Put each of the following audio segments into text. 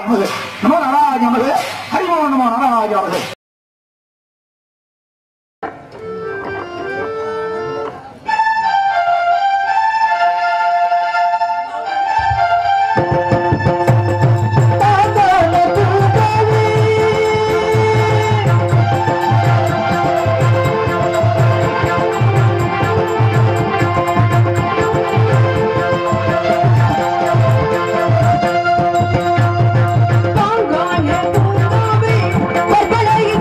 நமது நமோ நாராஜ நமது ஹரிமோ நமோ நாராஜ நமது பாங்கான பூங்காவே, பற்பலையில்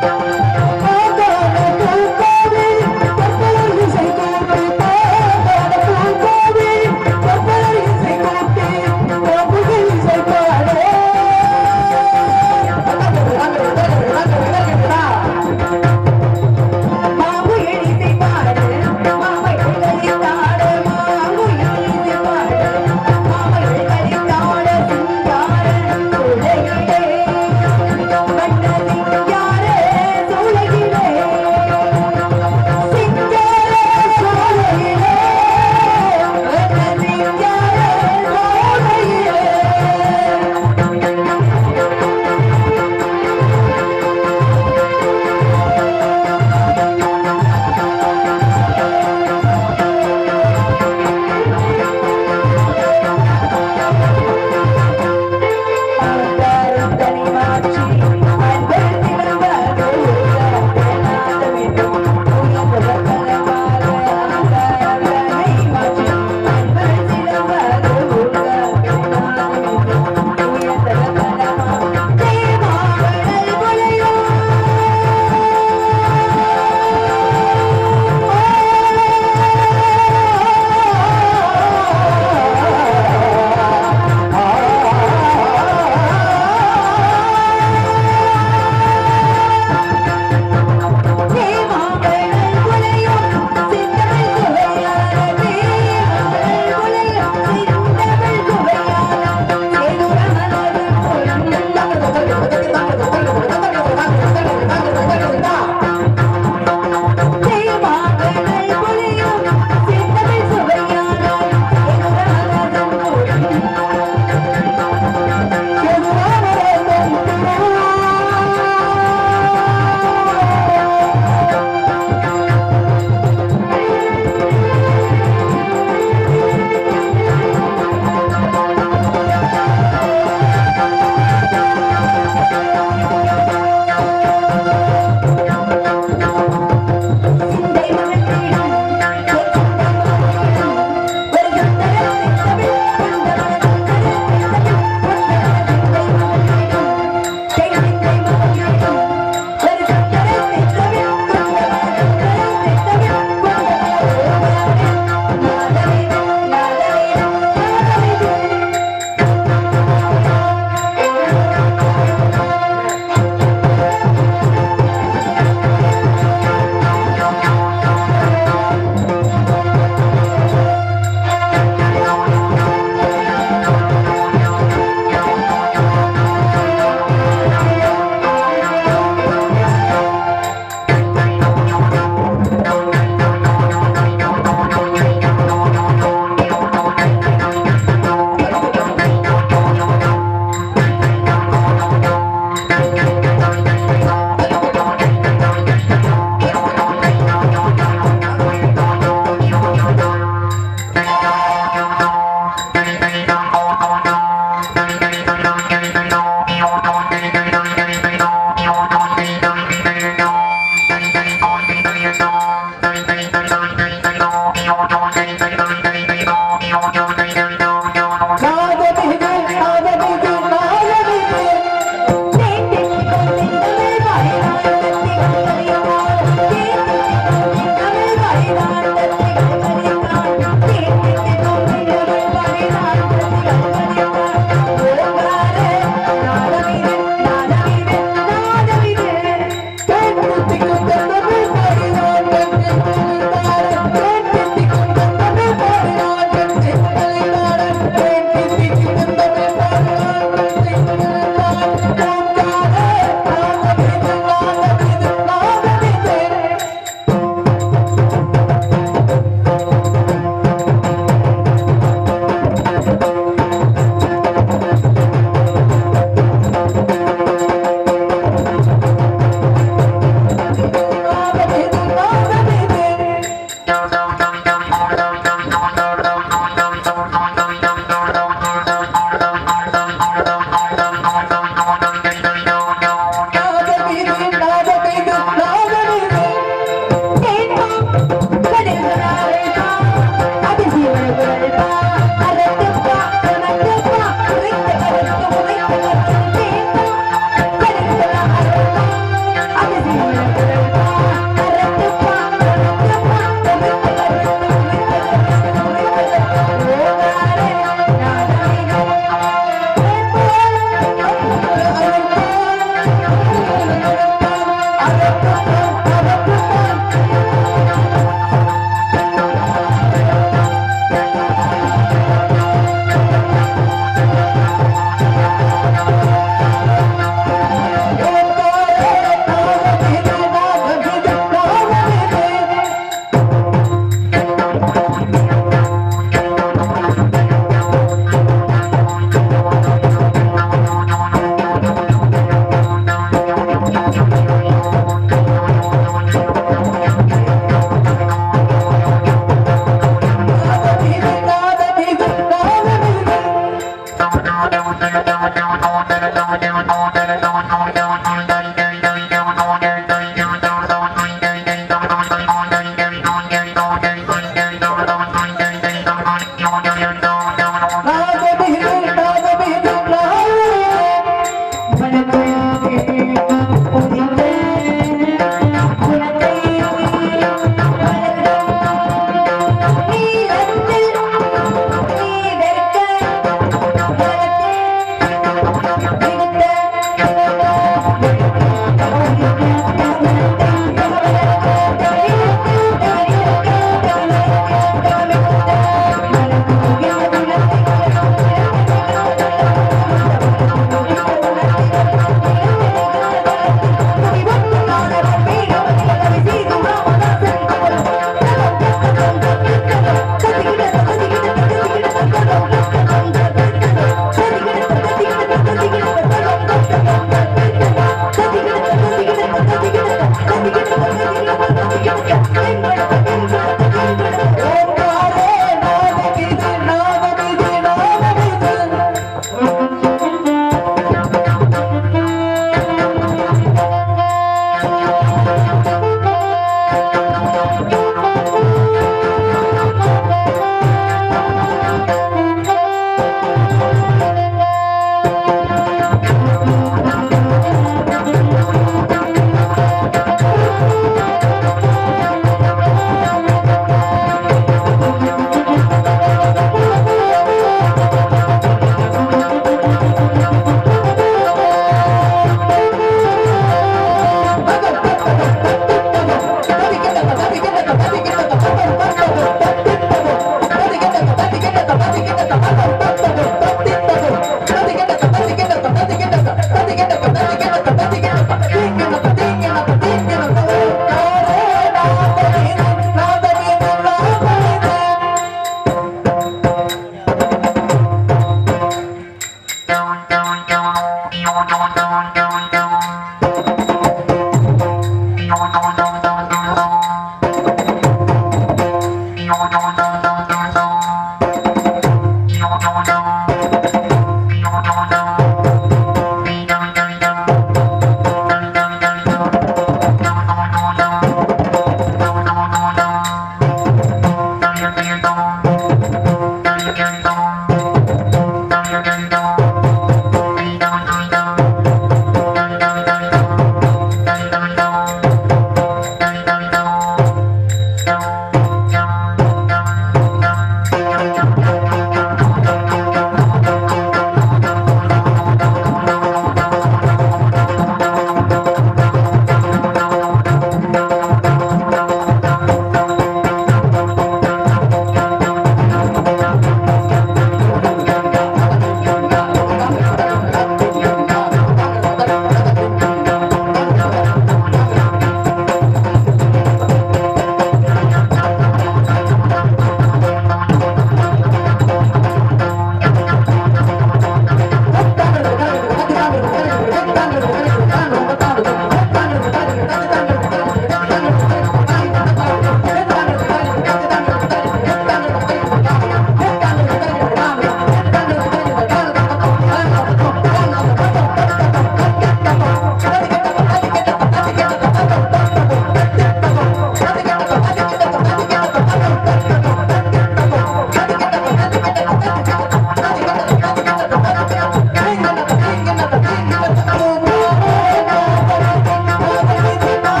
Thank you.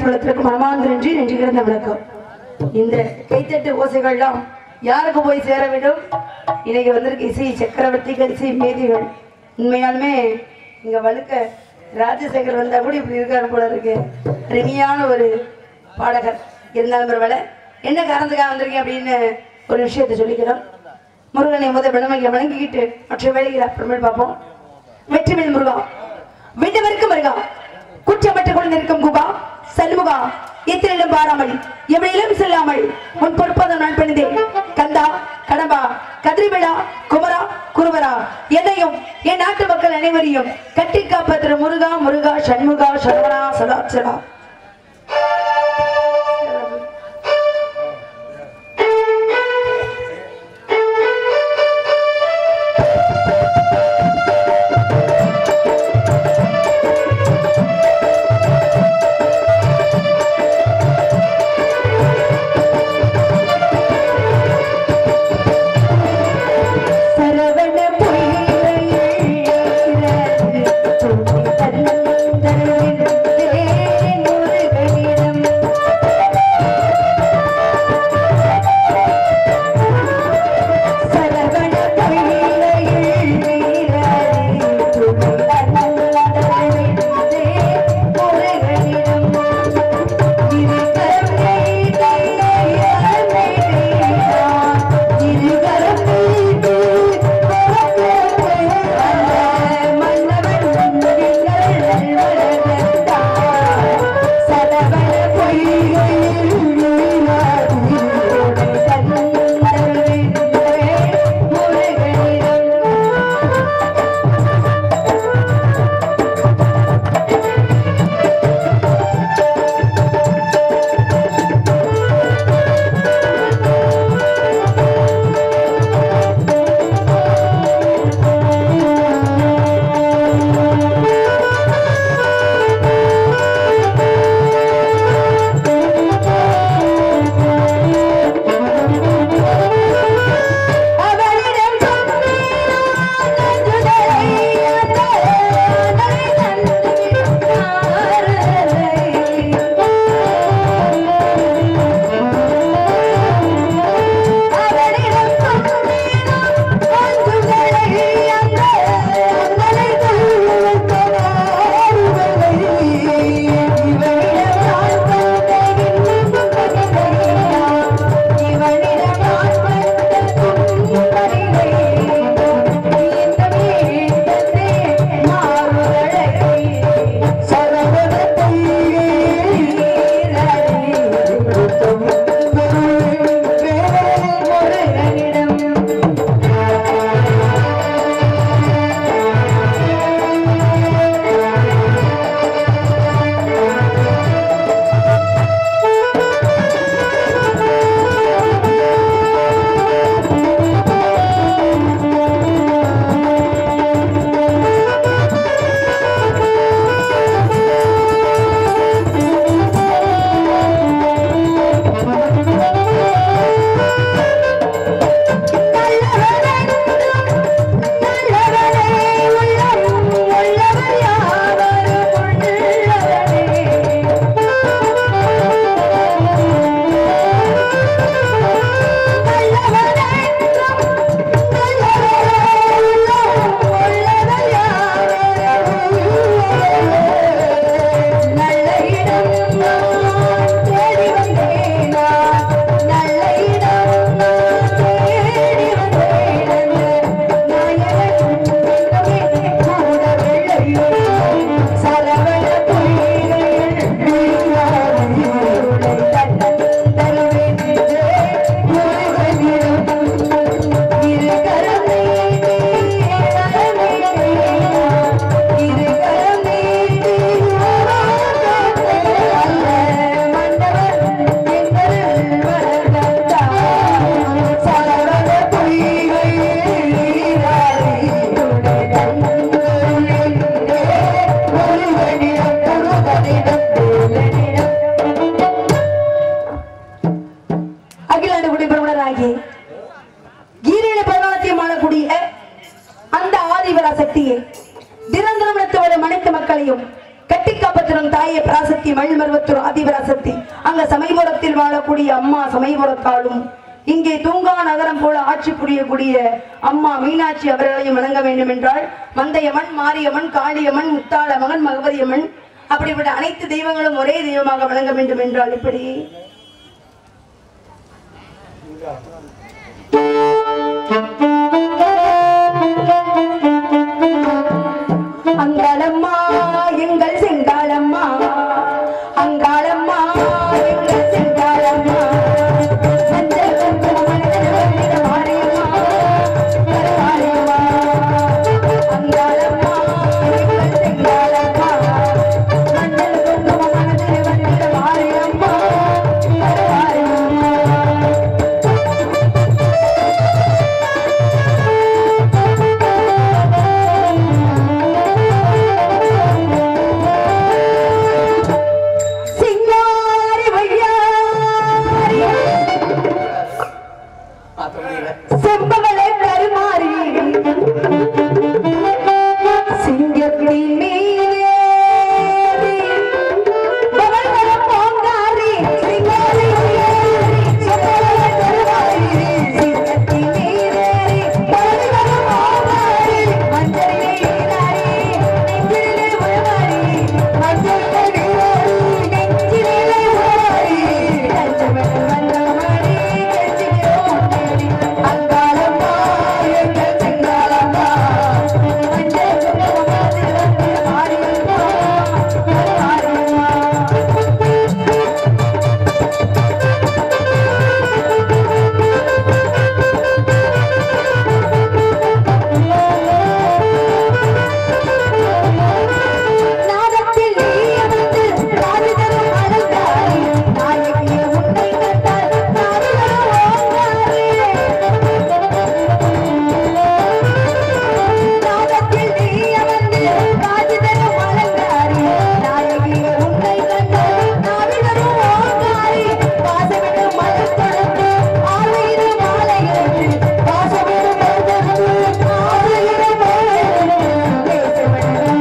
அனைத்துலத்திற்கு மனமார்ந்த நன்றி நன்றி கிடந்த வணக்கம் இந்த கைத்தட்டு ஓசைகள்லாம் யாருக்கு போய் சேர வேண்டும் இன்னைக்கு வந்திருக்க இசை சக்கரவர்த்திகள் இசை மேதிகள் உண்மையாலுமே இங்க வழுக்க ராஜசேகர் வந்தா கூட இப்படி இருக்காரு போல இருக்கு அருமையான ஒரு பாடகர் இருந்தாலும் பரவாயில்ல என்ன காரணத்துக்காக வந்திருக்கேன் அப்படின்னு ஒரு விஷயத்தை சொல்லிக்கிறோம் முருகனை முதல் விளமைக்கு வணங்கிக்கிட்டு மற்ற வேலைகளை அப்புறமேல் பார்ப்போம் வெற்றிவேல் முருகா விண்டவருக்கு முருகா குற்றமற்ற குழந்திருக்கும் குகா சண்முகா எத்தனிடம் பாராமல் எவனிலும் செல்லாமல் உன் பொறுப்பதம் நான் பெணிதேன் கந்தா கடம்பா கதிரிவிழா குமரா குருவரா என்னையும் என் நாட்டு மக்கள் அனைவரையும் கட்டி காப்பத்திர முருகா முருகா சண்முகா சரவணா சதாச்சரா சரவண பொய்கையில் துணி தந்தருளின் முருகனிடம் சரவண பொய்கையில் துணி தந்தருளின் முருகனிடம் அவளிடம் அகிலாண்டு குடி பிரபலராகி கீரியில பரவாலத்தையும் ஆளக்கூடிய அந்த ஆதிபரா சக்தியை நிரந்தரம் நடத்தி வரும் அனைத்து மக்களையும் கட்டி கட்டி காப்பத்திரம் தாயை பராசக்தி மயில்மருவத்தூர் ஆதிபராசக்தி அங்க சமயபுரத்தில் வாழக்கூடிய அம்மா சமயபுரத்தாலும் இங்கே தூங்கா நகரம் போல ஆட்சி புரியக்கூடிய அம்மா மீனாட்சி அவர்களையும் வணங்க வேண்டும் என்றால் மந்தையம்மன் மாரியம்மன் காளியம்மன் முத்தாள மகன் மகவதியம்மன் அப்படிப்பட்ட அனைத்து தெய்வங்களும் ஒரே தெய்வமாக வணங்க வேண்டும் என்றால் இப்படி அங்காளம்மா எங்கள் செங்காளம்மா அங்காளம்மா எங்கள் செங்காளம்மா மஞ்சள் குங்குமம் மணக்கிற வந்திட மாரியம்மா கருமாரியம்மா அங்காளம்மா எங்கள் செங்காளம்மா மஞ்சள் குங்குமம் மணக்கிற வந்திட மாரியம்மா கருமாரியம்மா சிங்காரி வையாரி செம்பவளை கருமாறி சிங்கக்குடி நீரேறி பவளவளம் பூங்காரி சிங்காரி வையாரி செம்பவளை கருமாறி சிங்கக்குடி நீரேறி பவளவளம் பூங்காரி மஞ்சளிலே ஈராரி நெஞ்சிலே உழவாரி மஞ்சளிலே நீராரி நெஞ்சிலே உழவாரி நஞ்சமென மன்னமணி கெஞ்சிலே ஓடி அங்காளம்மா எங்கள் செங்காளம்மா மஞ்சள் குங்குமம் வந்து மாரியம்மா மாரியம்மா நாதத்தில் நீ அமர்ந்து நாடு தரும் அலங்காரி நாயகியே உன்னை கண்டால் நாடு தரும் ஓங்காரி நாதத்தில் நீ அமர்ந்து நாடு தரும் அலங்காரி நாயகியே உன்னை கண்டால் நாடு தரும் ஓங்காரி வாசமிடு மலர் தொடுத்து ஆலையிடு மாலை எடுத்து வாசமிடு மலர் தொடுத்து ஆலையிடு மாலை எடுத்து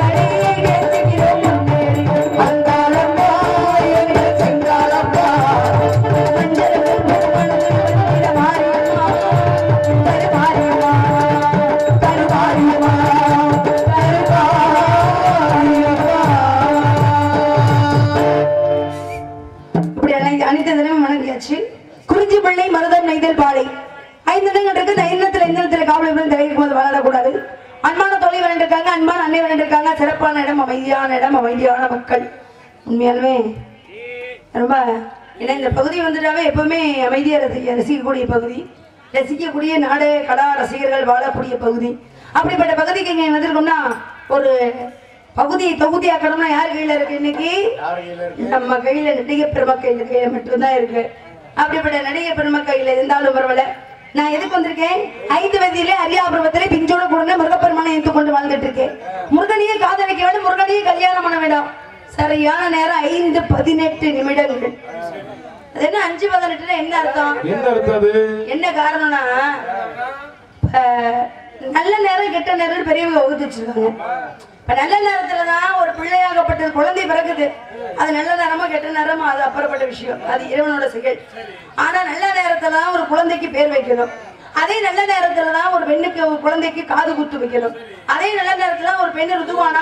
இப்படி அனைத்து அனைத்து தினமும் வணங்கியாச்சு குறிஞ்சி பிள்ளை மருதம் நெய்தல் பாலை ஐந்து தினங்கள் இருக்கு இந்த ஐந்தத்துல ஐந்தத்துல காவலை விழுந்து தலைக்கும் போது விளையாடக்கூடாது அன்பான தொலை விளையாண்டுருக்காங்க அன்பான அன்னை விளையாண்டுருக்காங்க சிறப்பான இடம் அமைதியான இடம் அமைதியான மக்கள் உண்மையாலுமே ரொம்ப ஏன்னா இந்த பகுதி வந்துட்டாவே எப்பவுமே அமைதியா ரசி ரசிக்கக்கூடிய பகுதி ரசிக்கக்கூடிய நாடக கலா ரசிகர்கள் வாழக்கூடிய பகுதி அப்படிப்பட்ட பகுதிக்கு இங்க வந்திருக்கோம்னா ஒரு பகுதியை தொகுதியாக்கணும்னா யார் கையில இருக்கு இன்னைக்கு நம்ம கையில நடிகை பெருமக்கள் கையில மட்டும்தான் இருக்கு அப்படிப்பட்ட நடிகை பெருமக்கள் இருந்தாலும் பரவாயில்ல நான் எதுக்கு வந்திருக்கேன் ஐந்து வயதிலே அரியாபுரத்திலே பிஞ்சோட கொடுங்க முருகப்பெருமானை எடுத்து கொண்டு வாழ்ந்துட்டு இருக்கேன் முருகனையே காதலிக்க வேண்டும் முருகனையே கல்யாணம் பண்ண வேண்டாம் சரியான நேரம் ஐந்து பதினெட்டு நிமிடங்கள் அது என்ன அஞ்சு பதினெட்டுல என்ன அர்த்தம் என்ன அர்த்தம் அது என்ன காரணம்னா இப்ப நல்ல நேரம் கெட்ட நேரம் பெரியவங்க வகுத்து வச்சிருக்காங்க இப்ப நல்ல நேரத்துல தான் ஒரு பிள்ளையாகப்பட்டது குழந்தை பிறக்குது அது நல்ல நேரமா கெட்ட நேரமா அது அப்புறப்பட்ட விஷயம் அது இறைவனோட செயல் ஆனா நல்ல நேரத்துல தான் ஒரு குழந்தைக்கு பேர் வைக்கணும் அதே நல்ல நேரத்துல தான் ஒரு பெண்ணுக்கு ஒரு குழந்தைக்கு காது குத்து வைக்கணும் அதே நல்ல நேரத்துல தான் ஒரு பெண் ருதுவானா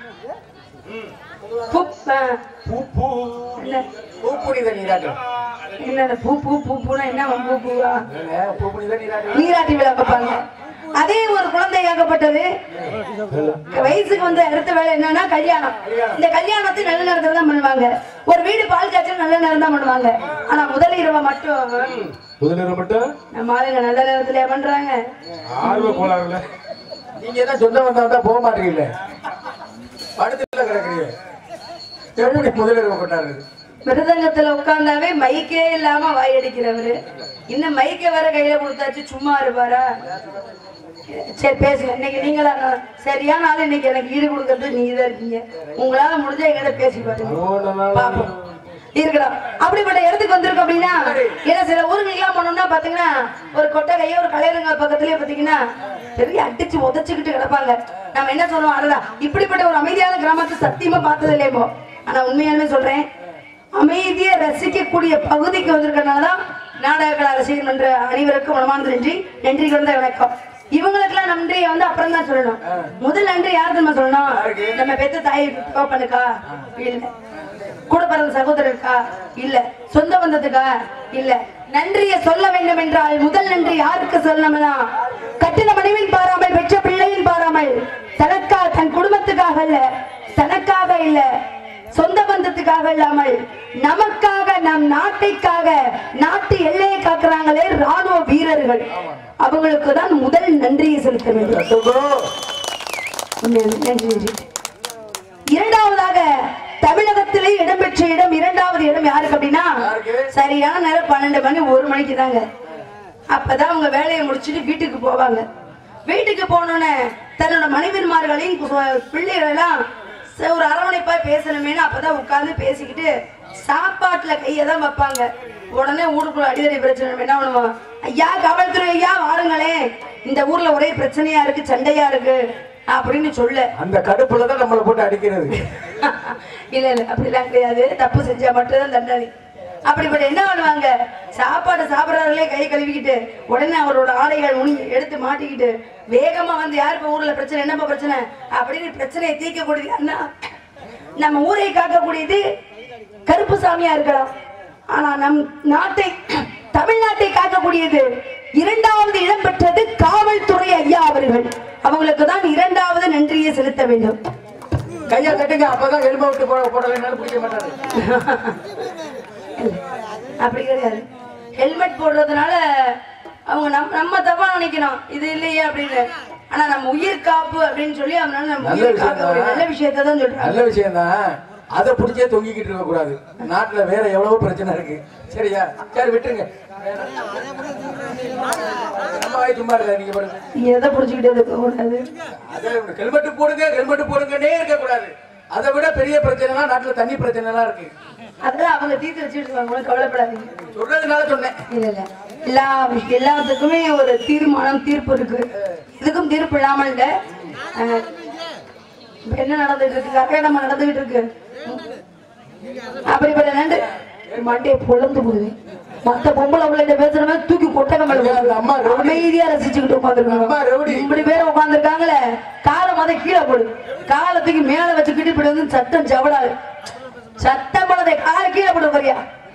பூ- ஆ, பூ பூ என்ன பூப்புனித நீராட்டம் என்ன பூ பூ பூ பூனா என்ன பூ பூவா பூப்புனித நீராட்டம் நீராட்டி விழா வைப்பாங்க அதே ஒரு குழந்தையாகப்பட்டது வயசுக்கு வந்து அடுத்த வேலை என்னன்னா கல்யாணம் இந்த கல்யாணத்தை நல்ல நேரத்துல தான் பண்ணுவாங்க ஒரு வீடு பால் காய்ச்சல் நல்ல நேரம் தான் பண்ணுவாங்க ஆனா முதல் இரவை மட்டும் முதலிர மட்டும் நம்ம ஆளுங்க நல்ல நேரத்துல பண்றாங்க ஆர்வ கோளாறுல நீங்க என்ன சொந்த வந்தா போக மாட்டீங்கல்ல படுத்துல கிடக்குறீங்க எப்படி முதலிரவு கொண்டாடுறது மிருதங்கத்துல உட்கார்ந்தாவே மைக்கே இல்லாம வாயடிக்கிறவரு இன்னும் மைக்க வேற கையில கொடுத்தாச்சு சும்மா இருப்பாரா சரி பேசுங்க இன்னைக்கு நீங்களா நான் சரியான ஆள் இன்னைக்கு எனக்கு ஈடு கொடுக்கறது நீங்க தான் இருக்கீங்க உங்களால முடிஞ்சா எங்கிட்ட பேசி பாருங்க போன நாள் பாப்போம் இருக்கலாம் அப்படிப்பட்ட இடத்துக்கு வந்திருக்கோம் அப்படின்னா ஏன்னா சில ஊருகளுக்கெல்லாம் போனோம்னா பாத்தீங்கன்னா ஒரு கொட்டகையோ ஒரு கலையரங்க பக்கத்துலயே பாத்தீங்கன்னா பெரிய அடிச்சு உதச்சுக்கிட்டு கிடப்பாங்க நம்ம என்ன சொல்லுவோம் அடடா இப்படிப்பட்ட ஒரு அமைதியான கிராமத்தை சத்தியமா பார்த்தது இல்லையோ ஆனா உண்மையாலுமே சொல்றேன் அமைதியை ரசிக்கக்கூடிய பகுதிக்கு வந்திருக்கனாலதான் நாடக கலா ரசிகர் என்ற அனைவருக்கும் மனமார்ந்த நன்றி நன்றி கலந்த வணக்கம் இவங்களுக்கெல்லாம் நன்றியை வந்து அப்புறம் தான் சொல்லணும் முதல் நன்றி யார் தெரியுமா சொல்லணும் நம்ம பெத்த தாய் தோப்பனுக்கா இல்ல கூட பிறந்த சகோதரருக்கா இல்ல சொந்த பந்தத்துக்கா இல்ல நன்றியை சொல்ல வேண்டும் என்றால் முதல் நன்றி யாருக்கு சொல்லணும்னா கட்டின மனைவின் பாராமல் பெற்ற பிள்ளையின் பாராமல் தனக்கா தன் குடும்பத்துக்காக இல்ல தனக்காக இல்ல சொந்த பந்தத்துக்காக இல்லாமல் நமக்காக நம் நாட்டைக்காக நாட்டு எல்லையை காக்குறாங்களே ராணுவ வீரர்கள் அவங்களுக்கு தான் முதல் நன்றியை செலுத்த வேண்டும் உண்மையாலுமே நன்றி நன்றி இரண்டாவதாக தமிழகத்திலே இடம்பெற்ற இடம் இரண்டாவது இடம் யாருக்கு அப்படின்னா சரியான நேரம் பன்னெண்டு மணி ஒரு மணிக்கு தாங்க அப்பதான் அவங்க வேலையை முடிச்சுட்டு வீட்டுக்கு போவாங்க வீட்டுக்கு போனோன்னே தன்னோட மனைவிமார்களையும் கு- பிள்ளைகளெல்லாம் சரி, ஒரு அரவணைப்பா பேசணுமேனு அப்பதான் உட்கார்ந்து பேசிக்கிட்டு சாப்பாட்டுல கையை தான் வைப்பாங்க உடனே ஊருக்குள்ள அடிதடி பிரச்சனை நம்ம என்ன பண்ணுவோம் ஐயா காவல்துறை ஐயா வாருங்களேன் இந்த ஊர்ல ஒரே பிரச்சனையா இருக்கு சண்டையா இருக்கு அப்படின்னு சொல்ல அந்த கடுப்புல தான் நம்மளை போட்டு அடிக்கிறது இல்ல இல்ல அப்படிலாம் கிடையாது தப்பு செஞ்சா மட்டும்தான் தண்டனை அப்படிப்பட்ட என்ன பண்ணுவாங்க சாப்பாடு சாப்பிடறாங்களே கை கழுவிக்கிட்டு உடனே அவரோட ஆடைகள் உணி எடுத்து மாட்டிக்கிட்டு வேகமா வந்து யார் இப்ப ஊர்ல பிரச்சனை என்னப்பா பிரச்சனை அப்படின்னு பிரச்சனையை தீர்க்கக்கூடியது அண்ணா நம்ம ஊரை காக்கக்கூடியது கருப்பு சாமியா இருக்கலாம் ஆனா நம் நாட்டை தமிழ்நாட்டை காக்கக்கூடியது இரண்டாவது இடம் பெற்றது காவல்துறை ஐயா அவர்கள் அவங்களுக்கு தான் இரண்டாவது நன்றியை செலுத்த வேண்டும் கையை தட்டுங்க அப்பதான் எலும்ப விட்டு போட போடலைன்னாலும் பிடிக்க மாட்டாரு அப்படி கிடையாது ஹெல்மெட் போடுறதுனால அவங்க நம்ம நம்ம தப்பா நினைக்கணும் இது இல்லையே அப்படின்னு ஆனா நம்ம உயிர் காப்பு அப்படின்னு சொல்லி அதனால நம்ம நல்ல உயிர் விஷயம் காக்க தான். நல்ல விஷயத்தை தான் சொல்றாங்க நல்ல விஷயம் தான் அதை பிடிச்சே தொங்கிக்கிட்டு இருக்க கூடாது நாட்டுல வேற எவ்வளவோ பிரச்சனை இருக்கு சரியா சரி விட்டுருங்க நம்ம வாய் சும்மா இருக்கா நீங்க பாருங்க எதை புடிச்சுக்கிட்டே இருக்க கூடாது அதே ஹெல்மெட் போடுங்க ஹெல்மெட் போடுங்கன்னே இருக்க கூடாது அதை விட பெரிய பிரச்சனைலாம் நாட்டுல தண்ணி பிரச்சனைலாம் இருக்கு அதெல்லாம் அவங்க தீர்த்து வச்சுட்டு இருக்காங்க ஒண்ணும் கவலைப்படாதீங்க சொல்றதுனால சொன்னேன் இல்ல இல்ல எல்லா விஷ- எல்லாத்துக்குமே ஒரு தீர்மானம் தீர்ப்பு இருக்கு இதுக்கும் தீர்ப்பு இல்லாமல் இல்ல அஹ், இப்ப என்ன நடந்துட்டு இருக்கு கர்நாடகம் நடந்துகிட்டு இருக்கு அப்படிப்பட்ட நண்டு மண்டையை பொழந்து போடுவேன் மத்த பொம்பளை பிள்ளைங்க பேசுற மாதிரி தூக்கி கொட்டக மேல ஐயா, அந்த அம்மா போட்டு ரவுடி. அமைதியா ரசிச்சுக்கிட்டு அம்மா உட்காந்துருக்காங்க ரவுடி. இப்படி பேர் உட்காந்துருக்காங்களே காலை மத கீழே போடு காலை தூக்கி மேல வச்சுக்கிட்டு இப்படி வந்து சட்டம் ஜவடாது சட்டம் படத்தை காலை கீழே போடு பாரியா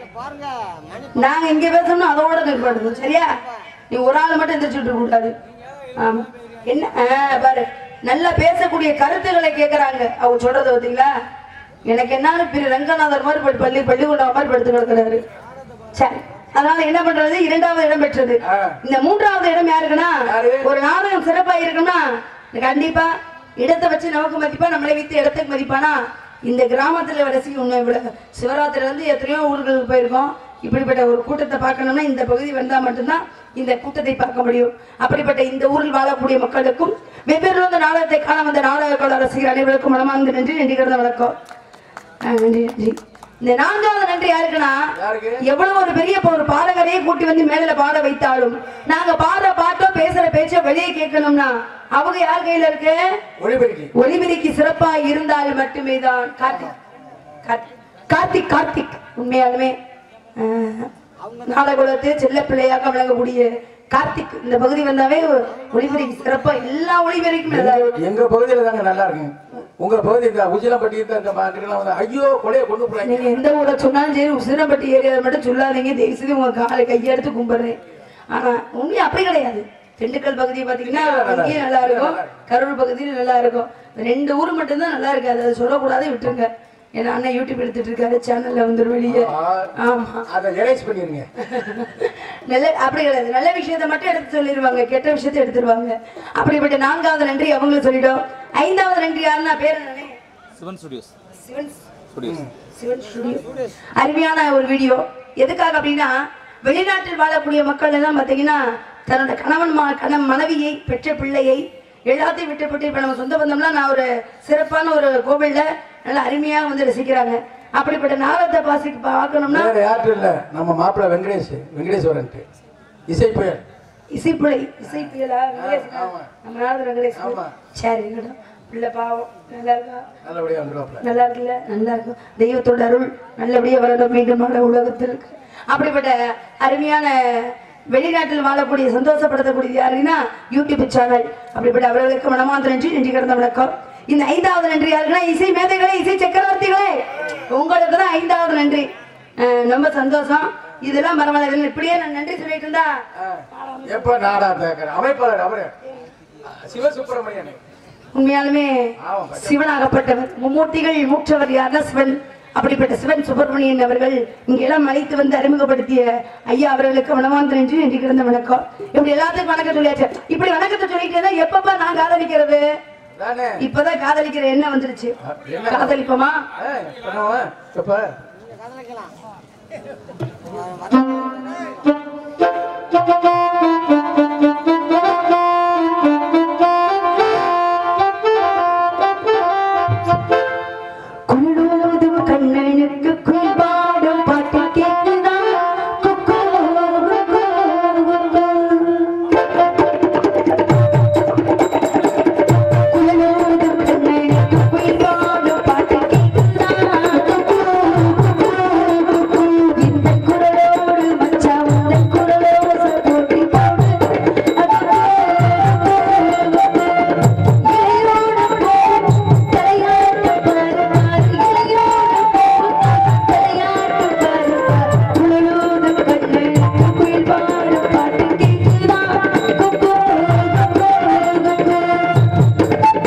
நாங்க இங்க பேசணும் அதோட நிற்பாடு சரியா நீ ஒரு ஆள் மட்டும் எந்திரிச்சுட்டு இருக்க கூடாது ஆமா என்ன ஆ, பாரு நல்லா பேசக்கூடிய கருத்துக்களை கேக்குறாங்க அவங்க சொல்றத பாத்தீங்களா எனக்கு என்னன்னு பிரி ரங்கநாதர் மாதிரி பள்ளி பள்ளி பள்ளிக்கூடம் மாதிரி படுத்து கிடக்குறாரு சரி அதனால என்ன பண்றது இரண்டாவது இடம் பெற்றது ஆ. இந்த மூன்றாவது இடம் யாருக்குன்னா யாரு? ஒரு நாடகம் சிறப்பா இருக்குன்னா கண்டிப்பா இடத்தை வச்சு நமக்கு மதிப்பா நம்மளை வைத்து இடத்துக்கு மதிப்பானா இந்த கிராமத்துல ரசிக்க உண்மை இவ்வளவு சிவராத்திரில இருந்து எத்தனையோ ஊர்களுக்கு போயிருக்கோம் இப்படிப்பட்ட ஒரு கூட்டத்தை பார்க்கணும்னா இந்த பகுதி வந்தா மட்டும்தான் இந்த கூட்டத்தை பார்க்க முடியும் அப்படிப்பட்ட இந்த ஊரில் வாழக்கூடிய மக்களுக்கும் வெவ்வேறு வந்து நாடகத்தை காண வந்த நாடக கலை ரசிகர் அனைவருக்கும் மனமார்ந்த நன்றி நன்றி கிடந்த வணக்கம் ஆ, நன்றி நன்றி இந்த நான்காவது நன்றி யாருக்குன்னா யாருக்கு? எவ்வளவு ஒரு பெரிய இப்ப ஒரு பாடகரையே கூட்டி வந்து மேல பாட வைத்தாலும் நாங்க பாடுற பாட்டோ பேசுற பேச்சோ வெளியே கேட்கணும்னா அவங்க யார் கையில இருக்கு ஒளிபெருக்கி ஒளிபெருக்கி சிறப்பா இருந்தால் மட்டுமே தான் கார்த்திக் கார்த்திக், கார்த்திக் கார்த்திக் உண்மையாலுமே ஆஹ், நாடகுலத்து செல்ல பிள்ளையாக விளங்கக்கூடிய கார்த்திக் இந்த பகுதி வந்தாவே ஒளிபெருக்கி சிறப்பா எல்லா ஒளிபெருக்குமே நல்லா இருக்கும். எங்க- எங்க பகுதியில தாங்க நல்லா இருக்குங்க உங்க பகுதி இந்த உஜிலப்பட்டி இருக்க இந்த மாட்டுக்கெல்லாம் வந்து ஐயோ கொலையை கொண்டு போறாங்க நீங்க எந்த ஊரை சொன்னாலும் சரி உசிரம்பட்டி ஏரியாவை மட்டும் சொல்லாதீங்க தயவு செய்து உங்க காலை கையெடுத்து கும்பிடுறேன் ஆனா உண்மையா அப்படி கிடையாது திண்டுக்கல் பகுதி பாத்தீங்கன்னா அங்கேயும் நல்லா இருக்கும் கரூர் பகுதியிலும் நல்லா இருக்கும் இந்த ரெண்டு ஊர் மட்டும்தான் நல்லா இருக்காது அதை சொல்லக்கூடாது விட்டுருங்க ஏன்னா அண்ணன் யூடியூப் எடுத்துட்டு இருக்காரு சேனல்ல வந்துடும் வெளியே ஆமா அதை எரேஸ் பண்ணிருங்க நல்ல அப்படி கிடையாது நல்ல விஷயத்தை மட்டும் எடுத்து சொல்லிடுவாங்க கெட்ட விஷயத்தை எடுத்துருவாங்க அப்படிப்பட்ட நான்காவது நன்றி அவங்களும் சொல்லிட்டோம் ஐந்தாவது நன்றி யாருன்னா பேர் என்னன்னே Sivan studios Sivan studios Sivan studio அருமையான ஒரு வீடியோ எதுக்காக அப்படின்னா வெளிநாட்டில் வாழக்கூடிய மக்கள் எல்லாம் பார்த்தீங்கன்னா தன்னோட கணவன் மா கணவன் மனைவியை பெற்ற பிள்ளையை எல்லாத்தையும் விட்டுப்பட்டு இப்போ நம்ம சொந்த பந்தம்லாம் நான் ஒரு சிறப்பான ஒரு கோவில்ல நல்லா அருமையாக வந்து ரசிக்கிறாங்க அப்படிப்பட்ட நாகத்தை பாசி பார்க்கணும்னா வேற யார்ட்டும் இல்ல நம்ம மாப்பிள்ளை வெங்கடேஷ் வெங்கடேஸ்வரன் இசை புயல் இசைப்பிழை இசைப்பியலா வெங்கடேசனா? ஆமா. நம்ம நாரத வெங்கடேசன் ஆமா. சரி இருக்கட்டும் பிள்ளை பாவம் நல்லா இருக்கா நல்லபடியா வந்துருவாப்ல நல்லா இருக்குல்ல நல்லா இருக்கும் தெய்வத்தோட அருள் நல்லபடியா வரணும் மீண்டும் வாழ உலகத்திற்கு அப்படிப்பட்ட அருமையான வெளிநாட்டில் வாழக்கூடிய சந்தோஷப்படுத்தக்கூடியது யாருன்னா யூடியூப் சேனல் அப்படிப்பட்ட அவர்களுக்கு மனமார்ந்த நன்றி நன்றி கிடந்த வணக்கம் இந்த ஐந்தாவது நன்றி யாருக்குன்னா இசை மேதைகளே இசை சக்கரவர்த்திகளே உங்களுக்கு தான் ஐந்தாவது நன்றி அஹ் ரொம்ப சந்தோஷம் இதெல்லாம் பரவாயில்ல இப்படியே நான் நன்றி சொல்லிட்டு இருந்தா எப்ப நாடா தேக்கிற அமைப்பாளர் அவரு சிவசுப்பிரமணியன் உண்மையாலுமே ஆமா, சிவனாகப்பட்டவர் மும்மூர்த்திகள் மூற்றவர் யாருன்னா சிவன் அப்படிப்பட்ட சிவன் சுப்பிரமணியன் அவர்கள் இங்கெல்லாம் அழைத்து வந்து அறிமுகப்படுத்திய ஐயா அவர்களுக்கு வனமாந்திர நன்றி நன்றி கிடந்த வணக்கம் இப்படி எல்லாத்துக்கும் வணக்கம் சொல்லியாச்சு இப்படி வணக்கத்தை சொல்லிட்டு இருந்தா எப்பப்பா நான் காதலிக்கிறது தானே இப்பதான் காதலிக்கிற எண்ணம் வந்துருச்சு என்ன? காதலிப்போமா ஆ, பண்ணுவோம் எப்ப குள்ளூதும் கண்ணனுக்கு குயில்பாடும் பாட்டு கேட்குதா குக்கூ, குக்கூ, குக்கூ. குழலோடும் கண்ணனுக்கு குயில்பாடும் பாட்டு கேட்குதா குக்கூ, குக்கூ, குக்கூ. இந்த குரலோடு மச்சான் உந்தன் குரலோசை போட்டி போடு அடடே, இளையோடு போ, தலையாட்டு பாரு பாரு, இளையோடு போ, தலையாட்டு பாரு பாரு. குழலோடும் கண்ணனுக்கு குயில்பாடும் பாட்டு கேட்குதா குக்கூ, குக்கூ, குக்கூ.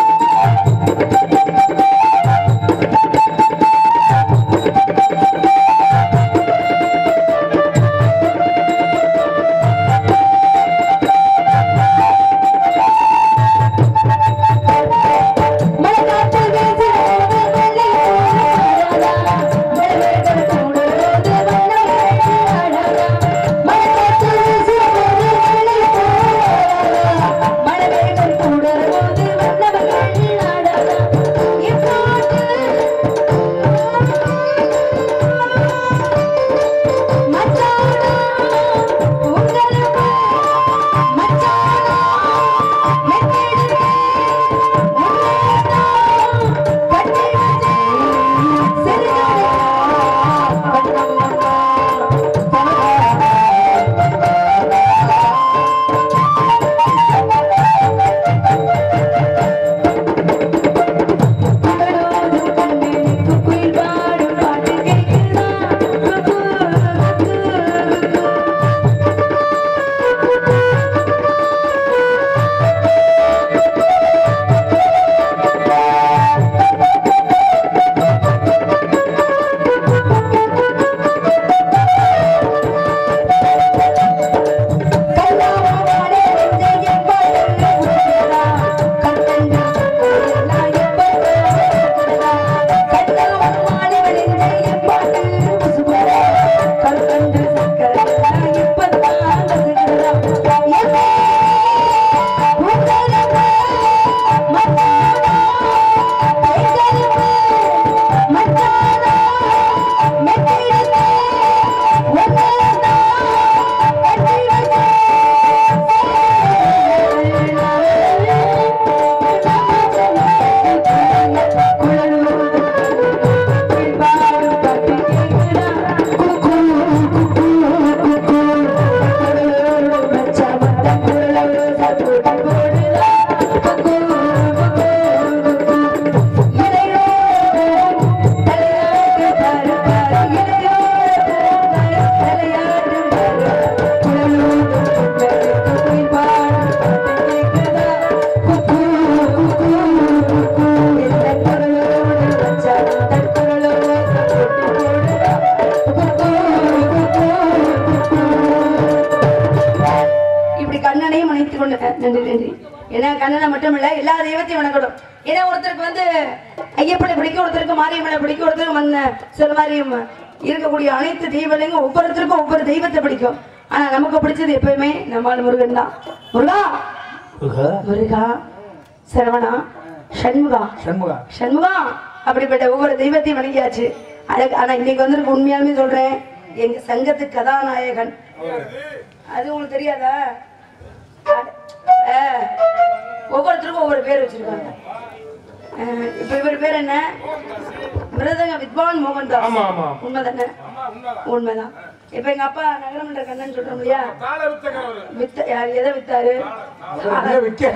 மலைக்காற்று வீசும்போது வெள்ளை ஆடாதா மலைகள் கூடும்போது வண்ணம் ஆடாதா மலைக்காற்று வீசும்போது வெள்ளை ஆடாதா மலைகள் கூடும்போது வண்ணம் ஆடாதா இப்பாட்டு மச்சானா உங்களுக்கு மச்சானா மெத்தெடுவே இப்படி கண்ணனையும் அணைத்துக் கொண்டு நன்றி நன்றி ஏன்னா கண்ணனை மட்டும் இல்ல எல்லா தெய்வத்தையும் வணங்கணும் ஏன்னா ஒருத்தருக்கு வந்து ஐயப்பனை பிடிக்கும் ஒருத்தருக்கு மாரியம்மனை பிடிக்கும் ஒருத்தருக்கு மன்ன சில மாதிரியும் இருக்கக்கூடிய அனைத்து தெய்வங்களையும் ஒவ்வொருத்தருக்கும் ஒவ்வொரு தெய்வத்தை பிடிக்கும் ஆனா நமக்கு பிடிச்சது எப்பயுமே நம்மால் முருகன் தான் முருகா முருகா சரவணா சண்முகா சண்முகா சண்முகா அப்படிப்பட்ட ஒவ்வொரு தெய்வத்தையும் வணங்கியாச்சு அழகு ஆனா இன்னைக்கு வந்திருக்கு உண்மையாலுமே சொல்றேன் எங்க சங்கத்து கதாநாயகன் அது உங்களுக்கு தெரியாதா ஆ, ஒவ்வொருத்தருக்கும் ஒவ்வொரு பேர் வச்சிருக்காங்க ஆ, இப்ப இவர் பேர் என்ன மிருதங்க வித்வான் மோகன் தாஸ் ஆமா, ஆமா. உண்மைதானே உண்மைதான் இப்ப எங்க அப்பா நகரமன்ற கண்ணன் சொல்றோம் இல்லையா வித்த யார் எதை வித்தாரு எங்க விக்க?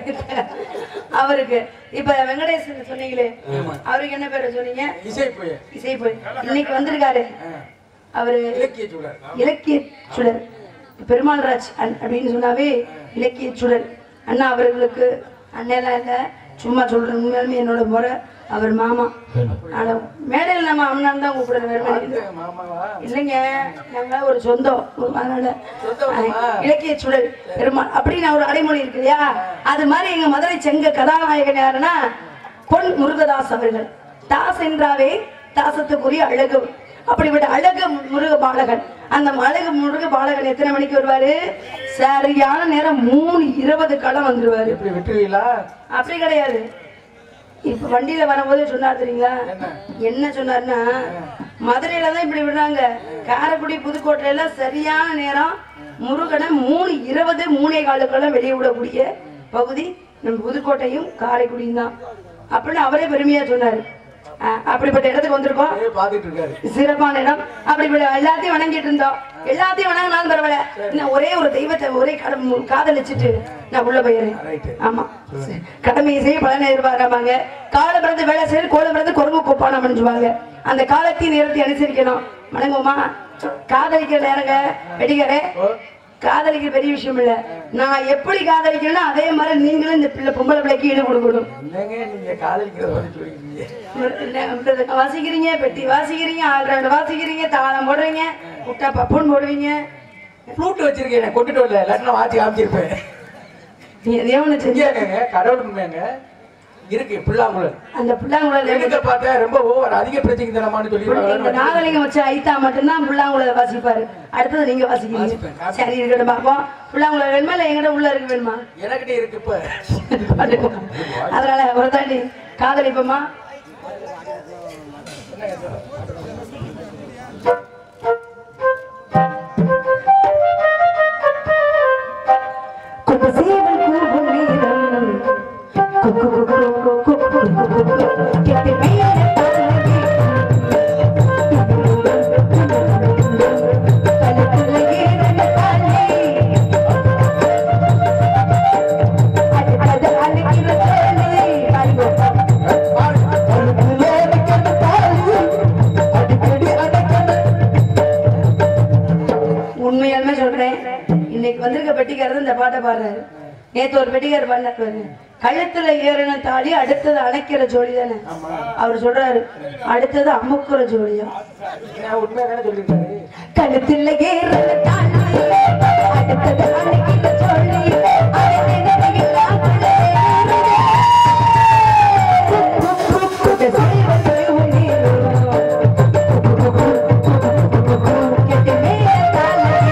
அவருக்கு இப்ப வெங்கடேசன் சொன்னீங்களே அவருக்கு என்ன பேரு சொன்னீங்க இசை புய இசை போய் இன்னைக்கு வந்திருக்காரு அவரு இலக்கிய சூழல் இலக்கிய சுடர் பெருமாள் ராஜ் அண்- அப்படின்னு சொன்னாவே இலக்கிய சுடர் அண்ணா அவர்களுக்கு அண்ணெல்லாம் இல்லை சும்மா சொல்றேன் உண்மையாலுமே என்னோட முறை அவர் மாமா ஆனா மேடையில் நம்ம அண்ணன் தான் கூப்பிடுறேன் வேற வழி இல்லை. மாமாவா இல்லைங்க நாங்க ஒரு சொந்தம் அதனால சொந்தமா? அஹ், இலக்கிய சுடர் பெருமாள் அப்படின்னு ஒரு அடைமொழி இருக்கு இல்லையா அது மாதிரி எங்க மதுரை செங்க கதாநாயகன் யாருன்னா பொன் முருகதாஸ் அவர்கள் தாஸ் என்றாவே தாசத்துக்குரிய அழகு அப்படிப்பட்ட அழகு முருக பாலகன் அந்த அழகு முருக பாலகன் எத்தனை மணிக்கு வருவாரு சரியான நேரம் மூணு இருபது களம் வந்துருவாரு எப்படி விட்டுருவீங்களா அப்படி கிடையாது இப்ப வண்டியில வரும்போது சொன்னார் தெரியுங்களா என்ன சொன்னாருன்னா மதுரையில தான் இப்படி விடுறாங்க காரைக்குடி புதுக்கோட்டையில எல்லாம் சரியான நேரம் முருகனை மூணு இருபது மூணே காலுக்கெல்லாம் வெளியே விடக்கூடிய பகுதி நம்ம புதுக்கோட்டையும் காரைக்குடியும் தான் அப்படின்னு அவரே பெருமையா சொன்னாரு அஹ் அப்படிப்பட்ட இடத்துக்கு வந்திருக்கோம் ஏ, பாத்துட்டு இருக்காரு சிறப்பான இடம் அப்படிப்பட்ட எல்லாத்தையும் வணங்கிட்டு இருந்தோம் எல்லாத்தையும் வணங்கினாலும் பரவாயில்ல நான் ஒரே ஒரு தெய்வத்தை ஒரே கடம் காதலிச்சுட்டு நான் உள்ள போயிடுறேன் ரைட்டு ஆமா கடமையை செய்ய பலனை எதிர்பார்க்காமங்க கால பிறந்து வேலை செய்து கோலம் பிறந்து குரங்கு கொப்பானம் அணிஞ்சுவாங்க அந்த காலத்தையும் நேரத்தை அனுசரிக்கணும் வணங்குமா காதலிக்கிற நேரங்க வெடிகரே காதலிக்கிற பெரிய விஷயம் இல்ல நான் எப்படி காதலிக்கிறேனோ அதே மாதிரி நீங்களும் இந்த பிள்ளை பொம்பளை பிள்ளைக்கு ஈடு கொடுக்கணும் என்னங்க நீங்க காதலிக்கிறத பத்தி சொல்லிக்கிறீங்க என்ன வாசிக்கிறீங்க பெட்டி வாசிக்கிறீங்க ஆல்ரவுண்ட் வாசிக்கிறீங்க தாளம் போடுறீங்க விட்டா பப்புன்னு போடுவீங்க ஃப்ளூட் வச்சிருக்கேன் நான் கொண்டுட்டு வரல இல்லாட்டினா வாட்சி காமிச்சிருப்பேன் நீ எதையோ ஒண்ணு செஞ்சு செஞ்சாங்க கடவுள் உண்மையாங்க இருக்கு புல்லாங்குழல் அந்த பிள்ளாங்குழல் எடுக்க பார்த்தா ரொம்ப ஓவர் அதிக பிரச்சனை தனமானு சொல்லி இந்த நாகலிங்கம் வச்சு ஐத்தா மட்டும்தான் புல்லாங்குழல வாசிப்பாரு அடுத்தது நீங்க வாசிக்கிறீங்க வாசிப்பேன். சரி இருக்கட்டும் பாப்போம் புல்லாங்குழல் வேணுமா இல்ல எங்கிட்ட உள்ள இருக்கு வேணுமா எனக்கிட்ட இருக்கு இப்ப அதனால ஒரு தாண்டி காதலிப்போமா குக்கு சேவல் கூவும் நேரம். குக்கு குக்கு குக்கு குக்கு குக்கு. கெட்டி மேல தாளமே. கழுத்துல ஏறின தாலி. அது அது அழுகிற தோலி. உண்மையாலுமே சொல்றேன் இன்னைக்கு வந்திருக்க பெட்டிக்காரர் இந்த பாட்டை பாடுறாரு நேத்து ஒரு பெட்டிக்காரர் பாடினார் பாருங்க கழுத்துல ஏறின தாலி அடுத்தது அணைக்கிற ஜோடி தானே அவர் சொல்றாரு அடுத்தது அமுக்குற ஜோடியா நான் உண்மையா தானே சொல்லியிருக்காரு கழுத்துல ஏறின தாலி அடுத்தது அணைக்கிற ஜோடி அதை நினைவு இல்லாமல் ஏறுதே. குக்கு செய்வது உன்னிலும். கெட்டி மேல தாளமே.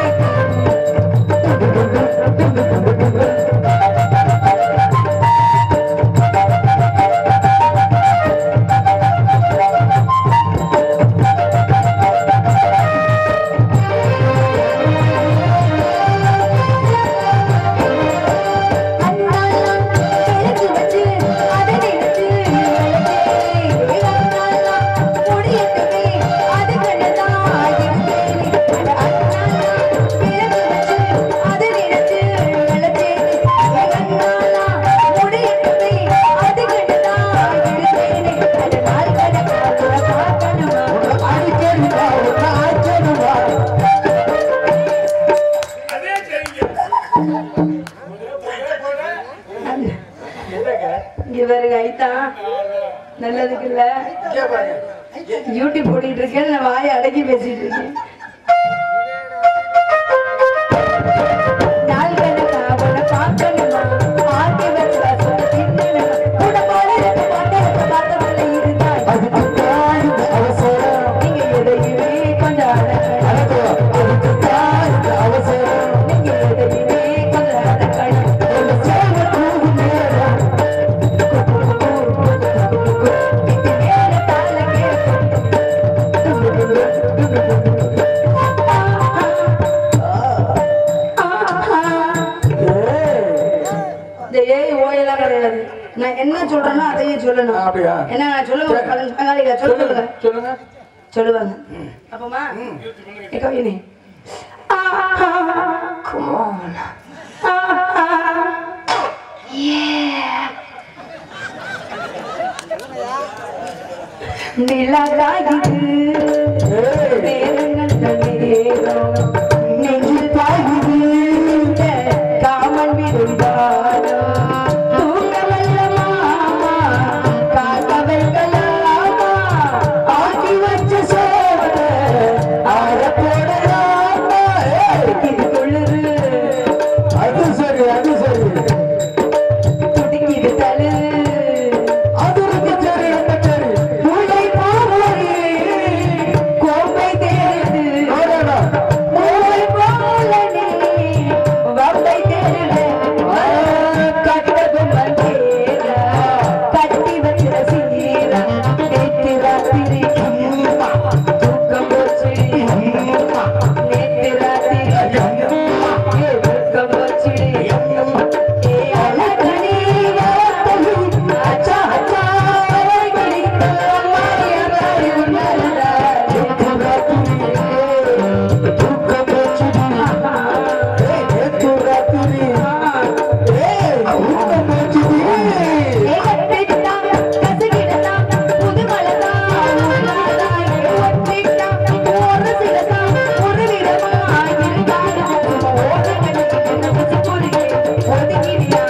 கிழக்கு வச்சு அதை நினைச்சு முடியட்டுமே அது கண்ணதான் இருந்தேனே அட அண்ணாலா கிழக்கு வச்சு அதை நினைச்சு அண்ணாலா முடியட்டுமே அது கண்ணதான் இருந்தேனே அட நாள் கணக்காக பார்க்கணுமா அடிக்கணுமா ஆச்சணுமா என்னங்க இங்க பாருங்க ஐத்தா நல்லதுக்கு இல்ல இங்கே பாருங்க யூடியூப் போட்டுட்டு இருக்கேன் நான் வாயை அடக்கி பேசிட்டு இருக்கேன் நாள் கணக்கா உன்னை பார்க்கணுமா? ஆட்டி வச்ச ரசம் தின்னணுமா? கூட போல ரெண்டு பாட்டை பார்த்தவளை இருந்தா நீங்க எதையுமே கொஞ்சம் அடக்கணும். நீங்க எதையுமே கொஞ்சம் அடக்கணும். உங்க சேவை தூங்கும் நேரம். இது மேல இந்த ஏய் ஓயெல்லாம் கிடையாது நான் என்ன சொல்றேனோ அதையும் சொல்லணும் அப்படியா? என்ன நான் சொல்லுங்க பதினஞ்சு பங்காளிக சொல்லுங்க சொல்லுங்க சொல்லுவாங்க அப்பமா ஏ கவியனே Come on. நிலகாயுது நேரங்கள் நேரம் நெஞ்சில் பாயுது காமன் விருந்தாரோ தூங்க வல்ல மாமா காக்க வைக்கலாமா ஆக்கி வச்ச சோறு ஆற போடலாமா இது கொள்ளுது அது சரி அது சரி துடிக்குது தலு அது இருக்கு சரி அந்த சரி முளை போலே கோப்பை தேடுது அடடா. முளை போலனே வப்பை தேடுது கட்டதும் வந்தேர கட்டி வச்சிர சீர நேற்று ராத்திரி தூக்கம் போச்சு நேற்று ராத்திரி தூக்கம் போச்சு ஏ அழகனே வாத்தலு அச்சா அச்சா கிளி மாயா தாரி உன்னலடா நேற்று ராத்திரி தூக்கம் போச்சுடி. ஏய், நேத்து ராத்திரி. ஏய், தூக்கம் போச்சுடி. ஒரு